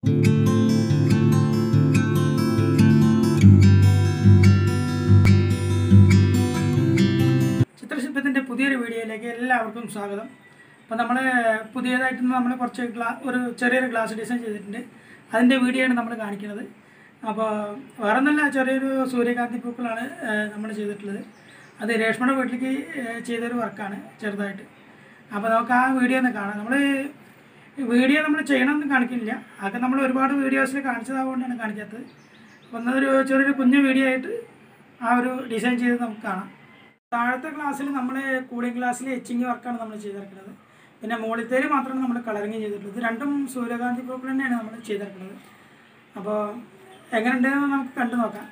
ചിത്രശില്പത്തിൻ്റെ പുതിയൊരു വീഡിയോയിലേക്ക് എല്ലാവർക്കും സ്വാഗതം അപ്പോൾ നമ്മൾ പുതിയതായിട്ട് നമ്മൾ കുറച്ച് ഗ്ലാ ഒരു ചെറിയൊരു ഗ്ലാസ് ഡിസൈൻ ചെയ്തിട്ടുണ്ട് അതിൻ്റെ വീഡിയോ ആണ് നമ്മൾ കാണിക്കുന്നത് അപ്പോൾ വേറെ ഒന്നല്ല ചെറിയൊരു സൂര്യകാന്തി പൂക്കളാണ് നമ്മൾ ചെയ്തിട്ടുള്ളത് അത് രേഷ്മയുടെ വീട്ടിലേക്ക് ഏഹ്, ചെയ്തൊരു വർക്കാണ് ചെറുതായിട്ട് അപ്പോൾ നമുക്ക് ആ വീഡിയോ ഒന്ന് കാണാം നമ്മൾ വീഡിയോ നമ്മൾ ചെയ്യണമെന്ന് കാണിക്കില്ല അതൊക്കെ നമ്മൾ ഒരുപാട് വീഡിയോസിൽ കാണിച്ചതാകൊണ്ടാണ് കാണിക്കാത്തത് അപ്പോൾ ഒന്നൊരു ചെറിയൊരു കുഞ്ഞു വീഡിയോ ആയിട്ട് ആ ഒരു ഡിസൈൻ ചെയ്ത് നമുക്ക് കാണാം താഴത്തെ ക്ലാസ്സിൽ നമ്മൾ കൂളിംഗ് ക്ലാസ്സിൽ എച്ചിങ് വർക്കാണ് നമ്മൾ ചെയ്തിരിക്കുന്നത് പിന്നെ മുകളിലത്തേൽ മാത്രമാണ് നമ്മൾ കളറിങ് ചെയ്തിട്ടുള്ളത് ഇത് രണ്ടും സൂര്യകാന്തി പൂക്കൾ തന്നെയാണ് നമ്മൾ ചെയ്തിരിക്കുന്നത് അപ്പോൾ എങ്ങനെയുണ്ടെന്ന് നമുക്ക് കണ്ടു നോക്കാം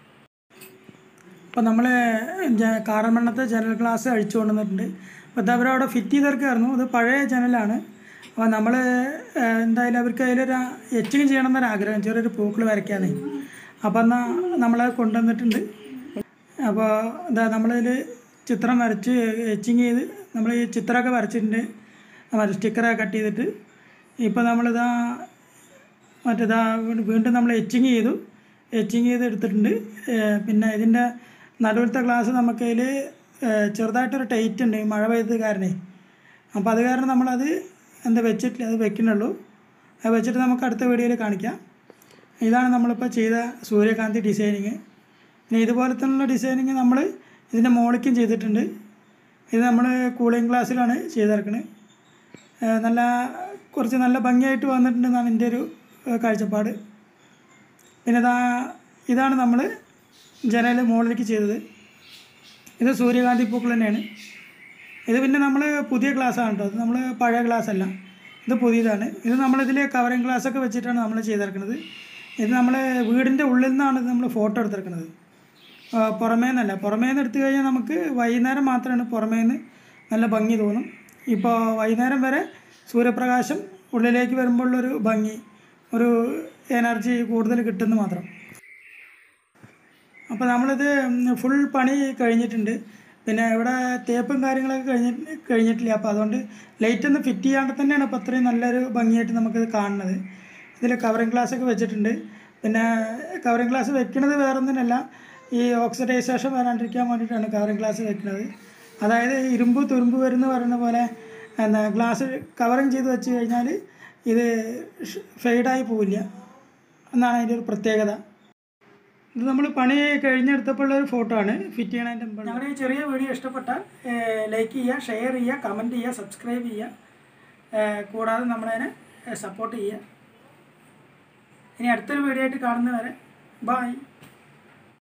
അപ്പോൾ നമ്മൾ കാറമണ്ണത്തെ ജനൽ ഗ്ലാസ് അഴിച്ചു കൊണ്ടുവന്നിട്ടുണ്ട് അപ്പോൾ ഇത് അവരവിടെ ഫിറ്റ് ചെയ്തെടുക്കായിരുന്നു ഇത് പഴയ ജനലാണ് അപ്പോൾ നമ്മൾ എന്തായാലും അവർക്ക് അതിലൊരു എച്ചിങ് ചെയ്യണം എന്നൊരു ആഗ്രഹം ചെറിയൊരു പൂക്കൾ വരയ്ക്കാനേ അപ്പോൾ എന്നാൽ നമ്മളത് കൊണ്ടുവന്നിട്ടുണ്ട് അപ്പോൾ ഇതാ നമ്മളിതിൽ ചിത്രം വരച്ച് എച്ചിങ് ചെയ്ത് നമ്മൾ ഈ ചിത്രമൊക്കെ വരച്ചിട്ടുണ്ട് മറ്റേ സ്റ്റിക്കറൊക്കെ കട്ട് ചെയ്തിട്ട് ഇപ്പോൾ നമ്മളിതാ മറ്റേതാ വീണ്ടും നമ്മൾ എച്ചിങ് ചെയ്തു എച്ചിങ് ചെയ്ത് എടുത്തിട്ടുണ്ട് ഏഹ് പിന്നെ ഇതിൻ്റെ നടുവിലത്തെ ഗ്ലാസ് നമുക്കതിൽ ചെറുതായിട്ടൊരു ടൈറ്റ് ഉണ്ട് ഈ മഴ പെയ്തത് കാരണേ അപ്പോൾ അത് കാരണം നമ്മളത് എന്താ വെച്ചിട്ടില്ല അത് വെക്കുന്നുള്ളൂ അത് വെച്ചിട്ട് നമുക്ക് അടുത്ത വീഡിയോയിൽ കാണിക്കാം ഇതാണ് നമ്മളിപ്പോൾ ചെയ്ത സൂര്യകാന്തി ഡിസൈനിങ് പിന്നെ ഇതുപോലെ തന്നെയുള്ള ഡിസൈനിങ് നമ്മൾ ഇതിൻ്റെ മോളിക്കും ചെയ്തിട്ടുണ്ട് ഇത് നമ്മൾ കൂളിംഗ് ഗ്ലാസ്സിലാണ് ചെയ്തിറക്കുന്നത് നല്ല കുറച്ച് നല്ല ഭംഗിയായിട്ട് വന്നിട്ടുണ്ടെന്നാണ് എൻ്റെ ഒരു ഏഹ്, കാഴ്ചപ്പാട് പിന്നെ ഇതാ ഇതാണ് നമ്മൾ ജനൽ മുകളിലേക്ക് ചെയ്തത് ഇത് സൂര്യകാന്തി പൂക്കൾ തന്നെയാണ് ഇത് പിന്നെ നമ്മൾ പുതിയ ഗ്ലാസ്സാണ് കേട്ടോ അത് നമ്മൾ പഴയ ഗ്ലാസ് അല്ല ഇത് പുതിയതാണ് ഇത് നമ്മളിതിൽ കവറിങ് ഗ്ലാസ് ഒക്കെ വെച്ചിട്ടാണ് നമ്മൾ ചെയ്തിരിക്കുന്നത് ഇത് നമ്മൾ വീടിൻ്റെ ഉള്ളിൽ നിന്നാണ് ഇത് നമ്മൾ ഫോട്ടോ എടുത്തിരിക്കുന്നത് ആ, പുറമേ നിന്നല്ല പുറമേ നിന്ന് എടുത്തു കഴിഞ്ഞാൽ നമുക്ക് വൈകുന്നേരം മാത്രമാണ് പുറമേ നിന്ന് നല്ല ഭംഗി തോന്നും ഇപ്പോൾ വൈകുന്നേരം വരെ സൂര്യപ്രകാശം ഉള്ളിലേക്ക് വരുമ്പോഴുള്ളൊരു ഭംഗി ഒരു എനർജി കൂടുതൽ കിട്ടുന്നു മാത്രം അപ്പോൾ നമ്മളിത് ഫുൾ പണി കഴിഞ്ഞിട്ടുണ്ട് പിന്നെ ഇവിടെ തേപ്പും കാര്യങ്ങളൊക്കെ കഴിഞ്ഞി കഴിഞ്ഞിട്ടില്ല അപ്പോൾ അതുകൊണ്ട് ലൈറ്റ് ഒന്ന് ഫിറ്റ് ചെയ്യാണ്ട് തന്നെയാണ് ഇപ്പോൾ അത്രയും നല്ലൊരു ഭംഗിയായിട്ട് നമുക്കിത് കാണുന്നത് ഇതിൽ കവറിങ് ഗ്ലാസ് ഒക്കെ വെച്ചിട്ടുണ്ട് പിന്നെ കവറിങ് ഗ്ലാസ് വെക്കുന്നത് വേറെ ഒന്നിനല്ല ഈ ഓക്സിഡൈസേഷൻ വരാണ്ടിരിക്കാൻ വേണ്ടിയിട്ടാണ് കവറിങ് ഗ്ലാസ് വെക്കുന്നത് അതായത് ഇരുമ്പ് തുരുമ്പ് വരുന്ന പറയുന്ന പോലെ എന്താ ഗ്ലാസ് കവറിങ് ചെയ്ത് വെച്ച് കഴിഞ്ഞാൽ ഇത് ഫെയ്ഡായി പോവില്ല എന്നാണ് അതിൻ്റെ ഒരു പ്രത്യേകത ഇത് നമ്മൾ പണി കഴിഞ്ഞെടുത്തപ്പോൾ ഒരു ഫോട്ടോ ആണ് ഫിറ്റ് ചെയ്യണതിൻ്റെ മുമ്പ് ഞങ്ങളുടെ ഈ ചെറിയ വീഡിയോ ഇഷ്ടപ്പെട്ടാൽ ലൈക്ക് ചെയ്യുക ഷെയർ ചെയ്യുക കമൻറ്റ് ചെയ്യുക സബ്സ്ക്രൈബ് ചെയ്യുക ഏഹ് കൂടാതെ നമ്മളതിനെ സപ്പോർട്ട് ചെയ്യുക ഇനി അടുത്തൊരു വീഡിയോ ആയിട്ട് കാണുന്നവരെ ബായ്